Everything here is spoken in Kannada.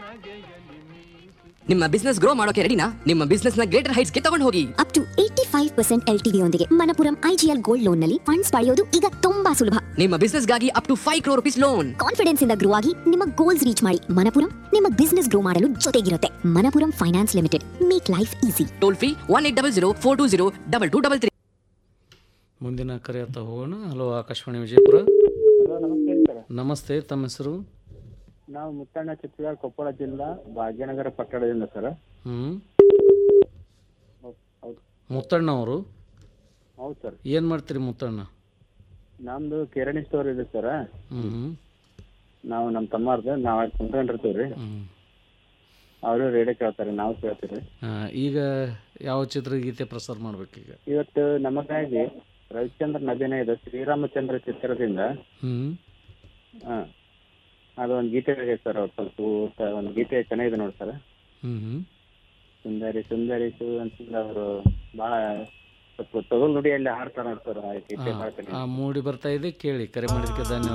ನಿಮ್ಮ ಬಿಸ್ನೆಸ್ ಗ್ರೋ ಮಾಡೋಕೆ ರೆಡಿನಾ ನಿಮ್ಮ ಬಿಸ್ನೆಸ್ ನ ಗ್ರೇಟರ್ ಹೈಟ್ಸ್ ಗೆ ತಗೊಂಡು ಹೋಗಿ up to eighty five percent L T ಯೊಂದಿಗೆ ಮನಪುರಂ ಐಜಿಎಲ್ ಗೋಲ್ಡ್ ಲೋನ್ ನಲ್ಲಿ ಫಂಡ್ಸ್ ಪಡೆಯೋದು ಈಗ ತುಂಬಾ ಸುಲಭ ನಿಮ್ಮ ಬಿಸ್ನೆಸ್ ಗಾಗಿ up to five crore rupees loan confidence ಇಂದ ಗ್ರೋ ಆಗಿ ನಿಮ್ಮ ಗೋಲ್ಸ್ ರೀಚ್ ಮಾಡಿ ಮನಪುರಂ ನಿಮ್ಮ ಬಿಸ್ನೆಸ್ ಗ್ರೋ ಮಾಡಲು ಜೊತೆಗಿರುತ್ತೆ Manappuram finance limited make life easy toll free one eight double zero four two zero double two double three ಮುಂದಿನ ಕರೆ ಹತ್ತ ಹೋಗೋಣ ಹಲೋ ಆಕಾಶವಾಣಿ ವಿಜಯಪುರ ಹಲೋ ನಮಸ್ತೆ ಸರ್ ನಮಸ್ತೆ ತಮ್ಮ ಹೆಸರು ನಾವು ಮುತ್ತಣ್ಣ ಚಿತ್ರಗಾರ ಕೊಪ್ಪಳ ಜಿಲ್ಲಾ ಭಾಗ್ಯನಗರ ಪಟ್ಟಣದಿಂದ ಸರ್ ಹ್ಞೂ ಹೌದು ಮುತ್ತಣ್ಣ ಅವರು ಹೌದು ಸರ್ ಏನು ಮಾಡ್ತೀರಿ ಮುತ್ತಣ್ಣ ನಮ್ದು ಕಿರಾಣಿ ಸ್ಟೋರ್ ಇದೆ ಸರ್ ಹ್ಞೂ ಹ್ಞೂ ನಾವು ನಮ್ಮ ತಮ್ಮಾರ್ದು ನಾವು ಕುಂತ್ಕೊಂಡಿರ್ತೀವಿ ರೀ ಹ್ಞೂ ಅವರು ರೇಡಿಯೋ ಕೇಳ್ತಾರೆ ನಾವು ಕೇಳ್ತೀವಿ ಈಗ ಯಾವ ಚಿತ್ರಗೀತೆ ಪ್ರಸಾರ ಮಾಡ್ಬೇಕೀಗ ಇವತ್ತು ನಮಗಾಗಿ ರವಿಚಂದ್ರ ನದಿನೇ ಇದೆ ಶ್ರೀರಾಮಚಂದ್ರ ಚಿತ್ರದಿಂದ ಹ್ಞೂ ಹಾಂ ಅದು ಒಂದು ಗೀತೆ ಇದೆ ಸರ್ ಅವ್ರು ಸ್ವಲ್ಪ ಊಟ- ಒಂದು ಗೀತೆ ಚೆನ್ನಾಗಿದೆ ನೋಡಿ ಸರ್ ಹ್ಞೂ ಹ್ಞೂ ಸುಂದರಿ ಸುಂದರಿ ಸು ಅಂತ ಅವರು ಭಾಳ ಸ್ವಲ್ಪ ತೊಗಲ್ ನುಡಿಯಲ್ಲಿ ಹಾಡ್ತಾರೆ ನೋಡಿ ಸರ್ ಆ ಗೀತೆ ಭಾಳ ಚೆನ್ನಾಗಿದೆ ಆ ಮೂಡಿ ಬರ್ತಾ ಇದೆ ಕೇಳಿ ಕರೆ ಮಾಡಿದ್ದಕ್ಕೆ ಧನ್ಯವಾದ